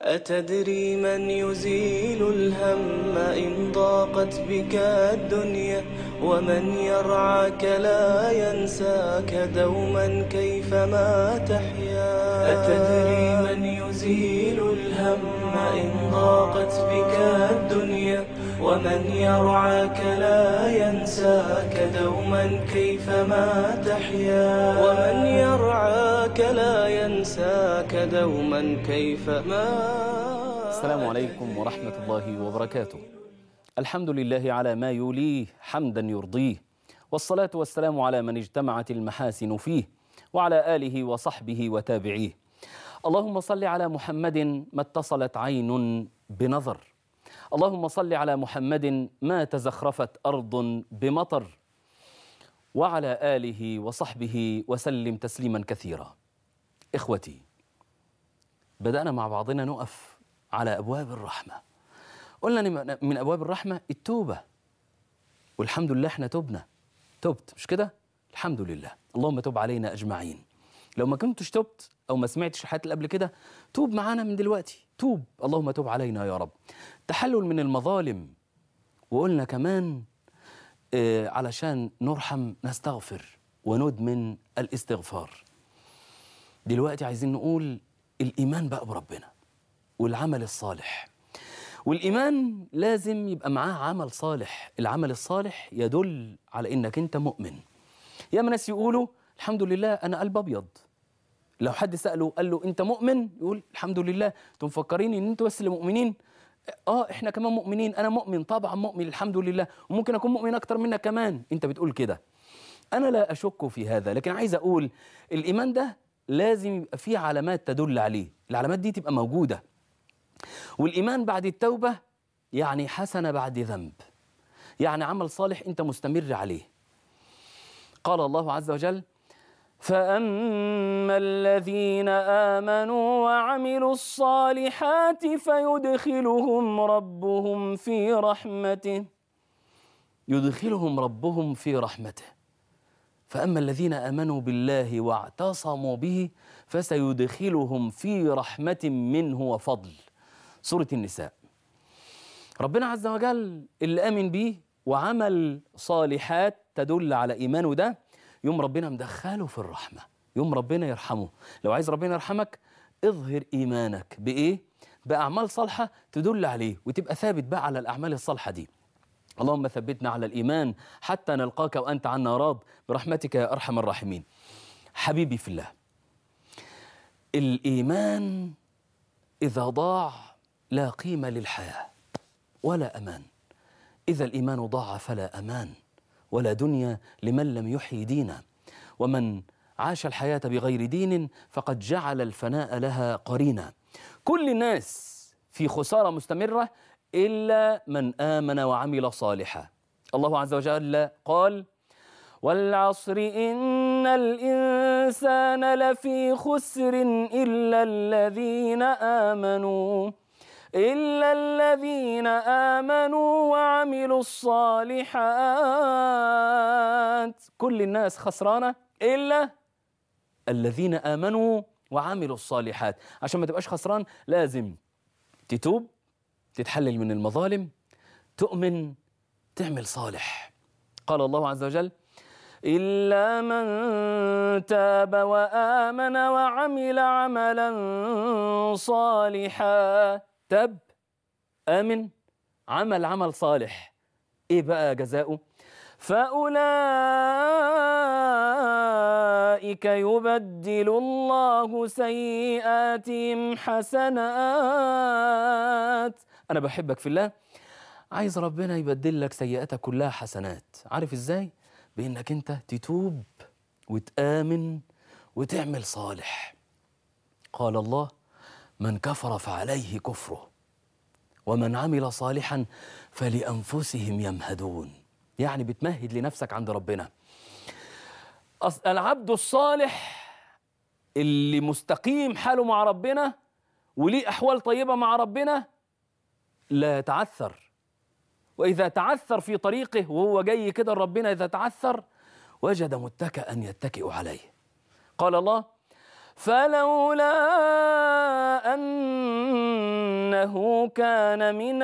أتدري من يزيل الهم إن ضاقت بك الدنيا ومن يرعاك لا ينساك دوما كيفما تحيا أتدري من يزيل الهم إن ضاقت بك الدنيا ومن يرعاك لا ينساك دوما كيفما تحيا ومن يرعاك لا ينساك دوما كيفما السلام عليكم ورحمة الله وبركاته الحمد لله على ما يوليه حمدا يرضيه والصلاة والسلام على من اجتمعت المحاسن فيه وعلى آله وصحبه وتابعيه اللهم صل على محمد ما اتصلت عين بنظر اللهم صل على محمد ما تزخرفت أرض بمطر وعلى آله وصحبه وسلم تسليما كثيرا إخوتي بدأنا مع بعضنا نقف على أبواب الرحمة قلنا إن من أبواب الرحمة التوبة والحمد لله احنا تبنا تبت مش كده الحمد لله اللهم تب علينا أجمعين لو ما كنتش تبت أو ما سمعتش الحلقات اللي قبل كده توب معانا من دلوقتي توب اللهم تب علينا يا رب تحلل من المظالم وقلنا كمان آه علشان نرحم نستغفر وندمن الاستغفار دلوقتي عايزين نقول الإيمان بقى بربنا والعمل الصالح والإيمان لازم يبقى معاه عمل صالح العمل الصالح يدل على إنك أنت مؤمن يا ناس يقولوا الحمد لله أنا قلب أبيض لو حد سأله قال له أنت مؤمن يقول الحمد لله أنتم مفكرين إن أنتوا بس اللي مؤمنين اه احنا كمان مؤمنين انا مؤمن طبعا مؤمن الحمد لله وممكن اكون مؤمن اكتر منك كمان انت بتقول كده انا لا اشك في هذا لكن عايز اقول الايمان ده لازم يبقى فيه علامات تدل عليه العلامات دي تبقى موجوده والايمان بعد التوبه يعني حسنه بعد ذنب يعني عمل صالح انت مستمر عليه قال الله عز وجل فأما الذين آمنوا وعملوا الصالحات فيدخلهم ربهم في رحمته يدخلهم ربهم في رحمته فأما الذين آمنوا بالله واعتصموا به فسيدخلهم في رحمة منه وفضل سورة النساء ربنا عز وجل اللي آمن به وعمل صالحات تدل على إيمانه ده يوم ربنا مدخله في الرحمة يوم ربنا يرحمه لو عايز ربنا يرحمك اظهر إيمانك بإيه؟ بأعمال صالحة تدل عليه وتبقى ثابت بقى على الأعمال الصالحة دي اللهم ثبتنا على الإيمان حتى نلقاك وأنت عنا راض برحمتك يا أرحم الراحمين حبيبي في الله الإيمان إذا ضاع لا قيمة للحياة ولا أمان إذا الإيمان ضاع فلا أمان ولا دنيا لمن لم يحيي دينا ومن عاش الحياة بغير دين فقد جعل الفناء لها قرينا كل الناس في خسارة مستمرة إلا من آمن وعمل صالحا الله عز وجل قال والعصر إن الإنسان لفي خسر إلا الذين آمنوا إلا الذين آمنوا وعملوا الصالحات كل الناس خسرانة إلا الذين آمنوا وعملوا الصالحات عشان ما تبقاش خسران لازم تتوب تتحلل من المظالم تؤمن تعمل صالح قال الله عز وجل إلا من تاب وآمن وعمل عملا صالحا تاب آمن عمل عمل صالح إيه بقى جزاؤه فأولئك يبدل الله سيئاتهم حسنات أنا بحبك في الله عايز ربنا يبدل لك سيئاتك كلها حسنات عارف إزاي؟ بإنك أنت تتوب وتآمن وتعمل صالح قال الله من كفر فعليه كفره ومن عمل صالحا فلأنفسهم يمهدون يعني بتمهد لنفسك عند ربنا العبد الصالح اللي مستقيم حاله مع ربنا وليه أحوال طيبة مع ربنا لا يتعثر وإذا تعثر في طريقه وهو جاي كده ربنا إذا تعثر وجد متكئا يتكئ عليه قال الله فلولا أن أنه كان من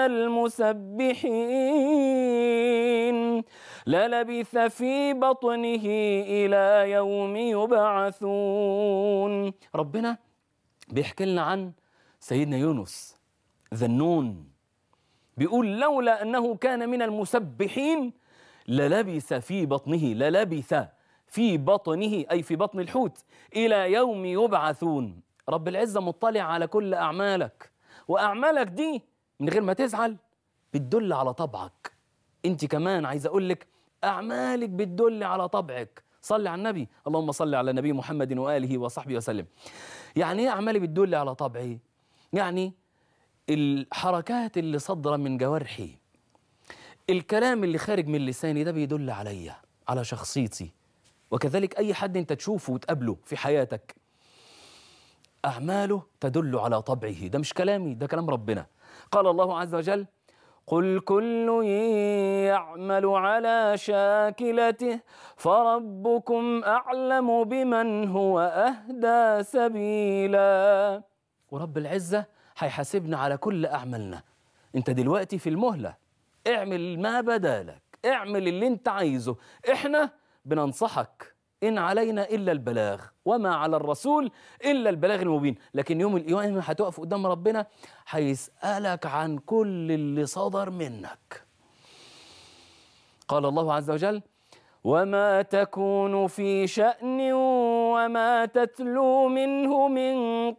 المسبحين للبث في بطنه إلى يوم يبعثون ربنا بيحكي لنا عن سيدنا يونس ذنون بيقول لولا أنه كان من المسبحين للبث في بطنه للبث في بطنه أي في بطن الحوت إلى يوم يبعثون رب العزة مطلع على كل أعمالك وأعمالك دي من غير ما تزعل بتدل على طبعك أنت كمان عايز أقول لك أعمالك بتدل على طبعك صلي على النبي اللهم صل على النبي محمد وآله وصحبه وسلم يعني إيه أعمالي بتدل على طبعي يعني الحركات اللي صادرة من جوارحي الكلام اللي خارج من لساني ده بيدل عليا على شخصيتي وكذلك أي حد أنت تشوفه وتقابله في حياتك أعماله تدل على طبعه ده مش كلامي ده كلام ربنا قال الله عز وجل قل كل يعمل على شاكلته فربكم أعلم بمن هو أهدى سبيلا ورب العزة هيحاسبنا على كل أعمالنا أنت دلوقتي في المهلة اعمل ما بدالك اعمل اللي انت عايزه احنا بننصحك إن علينا إلا البلاغ وما على الرسول إلا البلاغ المبين لكن يوم القيامة هتقف قدام ربنا هيسألك عن كل اللي صدر منك قال الله عز وجل وما تكون في شأن وما تتلو منه من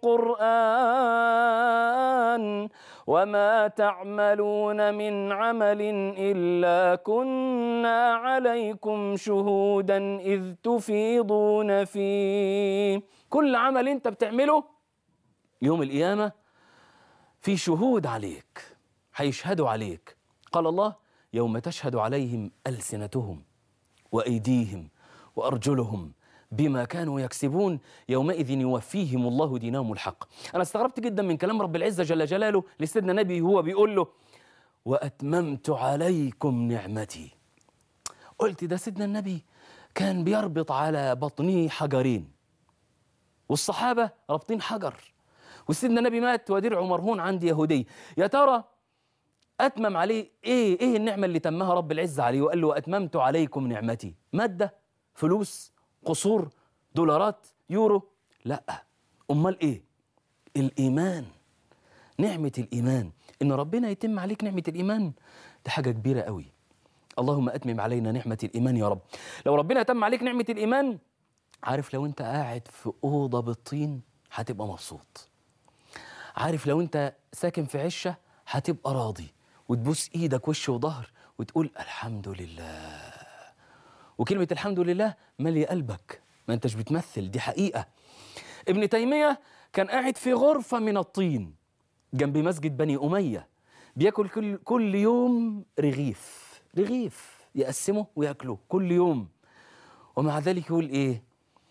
قرآن وما تعملون من عمل إلا كنا عليكم شهودا إذ تفيضون فيه كل عمل أنت بتعمله يوم القيامة في شهود عليك هيشهدوا عليك قال الله يوم تشهد عليهم ألسنتهم وأيديهم وأرجلهم بما كانوا يكسبون يومئذ يوفيهم الله دينهم الحق أنا استغربت جدا من كلام رب العزة جل جلاله لسيدنا النبي هو بيقول له وأتممت عليكم نعمتي قلت ده سيدنا النبي كان بيربط على بطنه حجرين والصحابة رابطين حجر وسيدنا النبي مات ودرعه مرهون عند يهودي يا ترى أتمم عليه إيه إيه النعمة اللي تمها رب العزة عليه وقال له وأتممت عليكم نعمتي مادة فلوس قصور دولارات يورو لا أمال إيه الإيمان نعمة الإيمان إن ربنا يتم عليك نعمة الإيمان ده حاجة كبيرة قوي اللهم أتمم علينا نعمة الإيمان يا رب لو ربنا تم عليك نعمة الإيمان عارف لو أنت قاعد في أوضة بالطين هتبقى مبسوط عارف لو أنت ساكن في عشة هتبقى راضي وتبوس ايدك وش وظهر وتقول الحمد لله وكلمة الحمد لله مالية قلبك ما انتش بتمثل دي حقيقة ابن تيمية كان قاعد في غرفة من الطين جنب مسجد بني أمية بياكل كل, كل يوم رغيف رغيف يقسمه وياكله كل يوم ومع ذلك يقول ايه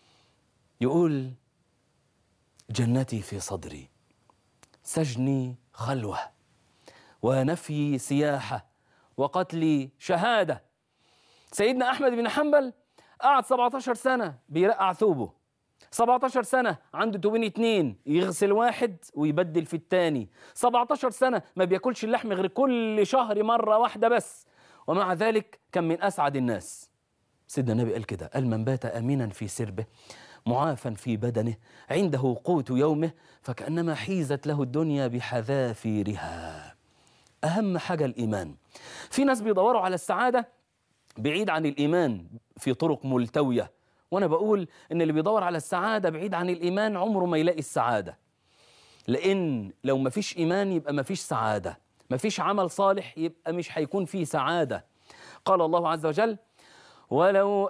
يقول جنتي في صدري سجني خلوه ونفي سياحة وقتل شهادة سيدنا أحمد بن حنبل قعد 17 سنة بيرقع ثوبه 17 سنة عنده توبين اتنين يغسل واحد ويبدل في التاني 17 سنة ما بياكلش اللحم غير كل شهر مرة واحدة بس ومع ذلك كان من أسعد الناس سيدنا النبي قال كده قال من بات أمينا في سربه معافا في بدنه عنده قوت يومه فكأنما حيزت له الدنيا بحذافيرها أهم حاجة الإيمان في ناس بيدوروا على السعادة بعيد عن الإيمان في طرق ملتوية وأنا بقول إن اللي بيدور على السعادة بعيد عن الإيمان عمره ما يلاقي السعادة لأن لو ما فيش إيمان يبقى ما فيش سعادة ما فيش عمل صالح يبقى مش هيكون فيه سعادة قال الله عز وجل ولو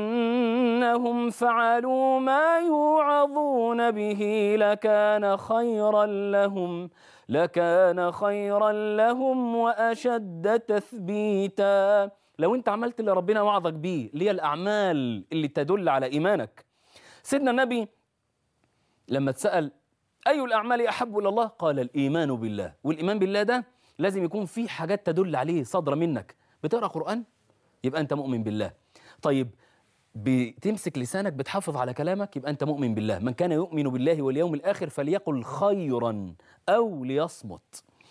أنهم فعلوا ما يوعظون به لكان خيرا لهم لكان خيرا لهم وأشد تثبيتا لو انت عملت اللي ربنا وعظك بيه اللي هي الأعمال اللي تدل على إيمانك سيدنا النبي لما اتسأل أي الأعمال أحب إلى الله قال الإيمان بالله والإيمان بالله ده لازم يكون فيه حاجات تدل عليه صادرة منك بتقرأ قرآن يبقى أنت مؤمن بالله طيب بتمسك لسانك بتحافظ على كلامك يبقى أنت مؤمن بالله من كان يؤمن بالله واليوم الآخر فليقل خيرا أو ليصمت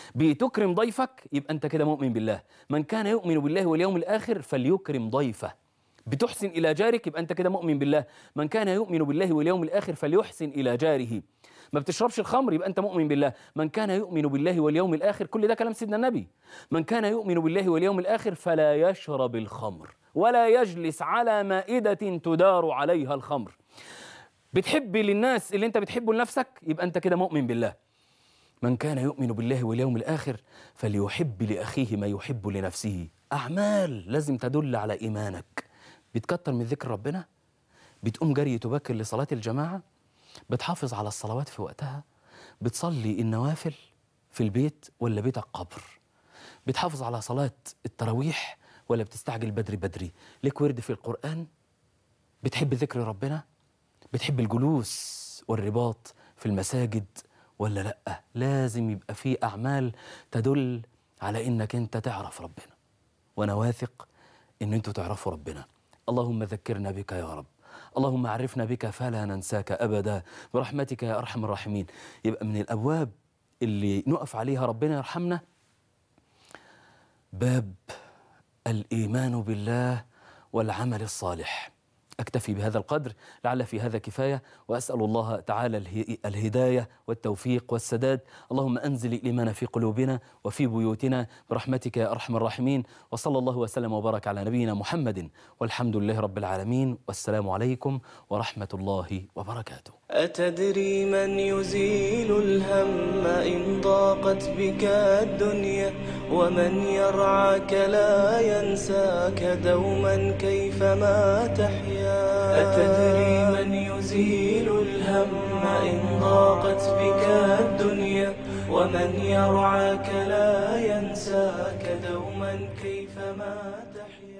بتكرم ضيفك يبقى أنت كده مؤمن بالله من كان يؤمن بالله واليوم الآخر فليكرم ضيفه بتحسن إلى جارك يبقى أنت كده مؤمن بالله من كان يؤمن بالله واليوم الآخر فليحسن إلى جاره ما بتشربش الخمر يبقى أنت مؤمن بالله من كان يؤمن بالله واليوم الآخر كل ده كلام سيدنا النبي من كان يؤمن بالله واليوم الآخر فلا يشرب الخمر ولا يجلس على مائدة تدار عليها الخمر بتحب للناس اللي أنت بتحبه لنفسك يبقى أنت كده مؤمن بالله من كان يؤمن بالله واليوم الآخر فليحب لأخيه ما يحب لنفسه أعمال لازم تدل على إيمانك بتكتر من ذكر ربنا بتقوم جري تبكر لصلاة الجماعة بتحافظ على الصلوات في وقتها بتصلي النوافل في البيت ولا بيتك قبر بتحافظ على صلاة التراويح ولا بتستعجل بدري بدري لك ورد في القرآن بتحب ذكر ربنا بتحب الجلوس والرباط في المساجد ولا لأ لازم يبقى في أعمال تدل على إنك أنت تعرف ربنا وأنا واثق إن أنتوا تعرفوا ربنا اللهم ذكرنا بك يا رب اللهم عرفنا بك فلا ننساك أبدا برحمتك يا أرحم الراحمين يبقى من الأبواب اللي نقف عليها ربنا يرحمنا باب الإيمان بالله والعمل الصالح أكتفي بهذا القدر لعل في هذا كفاية وأسأل الله تعالى اله- الهداية والتوفيق والسداد اللهم أنزل الإيمان في قلوبنا وفي بيوتنا برحمتك يا أرحم الراحمين وصلى الله وسلم وبارك على نبينا محمد والحمد لله رب العالمين والسلام عليكم ورحمة الله وبركاته أتدري من يزيل الهم إن ضاقت بك الدنيا ومن يرعاك لا ينساك دوما كيفما تحيا أتدري من يزيل الهم إن ضاقت بك الدنيا ومن يرعاك لا ينساك دوما كيفما تحيا